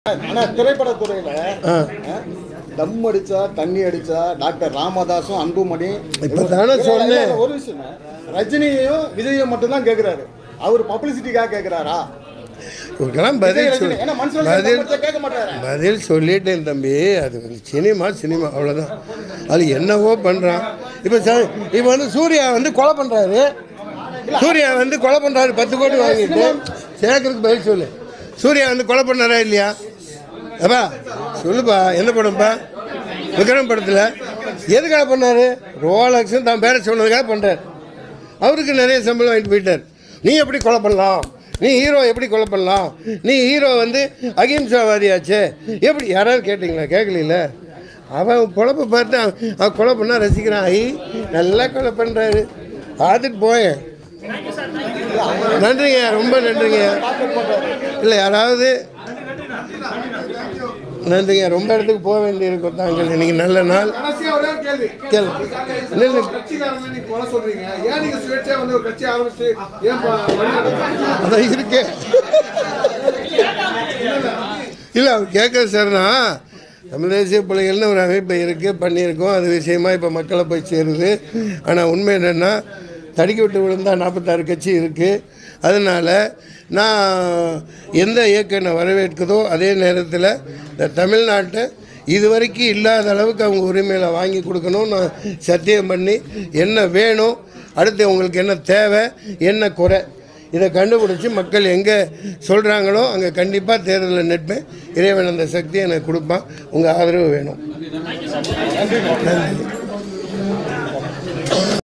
ஆனா திரைப்படத்துறையில ஆ. ஆ, தம் அடிச்சா தண்ணி அடிச்சா டாக்டர் ராமதாசும் அன்புமணி இப்பதானே இல்ல, இல்ல, சொன்னேன். இல்ல, ஒரு விஷயம் ரஜினியையும் விஜயும் மட்டும்தான் கேக்குறாரு அவர் பப்ளிசிட்டிக்காக கேக்குறாரா இவருக்கெல்லாம் விஜய் பதில் ரஜினி சொல் ஏன்னா மனுஷன் பதில் கேட்க மாட்டாரு பதில் சொல்லிட்டேன் தம்பி அது வந்து சினிமா சினிமா அவ்வளோதான் அது என்னவோ பண்ணுறான் இப்போ சார் இப்போ வந்து சூர்யா வந்து கொலை பண்ணுறாரு சூர்யா வந்து கொலை பண்ணுறாரு பத்து கோடி வாங்கிட்டு சேர்க்கறதுக்கு பதில் சொல்லு சூர்யா வந்து கொலை பண்ணாரா இல்லையா அப்பா சொல்லுப்பா என்ன படம்ப்பா விக்ரம் படத்தில் எதுக்காக பண்ணாரு ரோலக்ஸும் தான் பேர சொன்னதுக்காக பண்ணுறாரு அவருக்கு நிறைய சம்பளம் வாங்கிட்டு போயிட்டார் நீ எப்படி கொலை பண்ணலாம் நீ ஹீரோ எப்படி கொலை பண்ணலாம் நீ ஹீரோ வந்து அகிம்சாவாதியாச்சே எப்படி யாராவது கேட்டிங்களா கேட்கல அவன் பொழப்ப பார்த்து அவன் அவன் கொலை பண்ணா ரசிக்கிறான் ஐ நல்லா கொலை பண்ணுறாரு பார்த்துட்டு போயேன் நன்றிங்க ரொம்ப நன்றிங்க இல்லை யாராவது நன்றிங்க ரொம்ப இடத்துக்கு போக வேண்டியிருக்கும் தாங்கள் இன்னைக்கு நல்ல நாள் கடைசியா ஒரே ஒரு கேள்வி கேளு இல்லை இல்லை கட்சிக்காரங்க நீங்க கொலை சொல்றீங்க ஏன் நீங்க சுயேட்சையா வந்து ஒரு கட்சி ஆரம்பிச்சு ஏன் ப- வழி நடத்துறீங்க? அதான் இருக்கேன் இல்லை அவர் கேட்க சார்னா தமிழ் தேசிய பிள்ளைகள்னு ஒரு அமைப்பு இருக்குது பண்ணியிருக்கோம் அது விஷயமா இப்போ மக்களை போய் சேருது ஆனால் உண்மை என்னென்னா தடுக்கி விட்டு விழுந்தா நாற்பத்தாறு கட்சி இருக்குது அதனால் நான் எந்த இயக்கம் என்னை வரவேற்குதோ அதே நேரத்தில் இந்த தமிழ்நாட்டை இதுவரைக்கும் இல்லாத அளவுக்கு அவங்க உரிமையில வாங்கி கொடுக்கணும் நான் சத்தியம் பண்ணி என்ன வேணும் அடுத்து உங்களுக்கு என்ன தேவை என்ன குறை இதை கண்டுபிடிச்சி மக்கள் எங்கே சொல்கிறாங்களோ அங்கே கண்டிப்பாக தேர்தலில் நிற்பேன் இறைவன் அந்த சக்தியை எனக்கு கொடுப்பான் உங்கள் ஆதரவு வேணும் நன்றி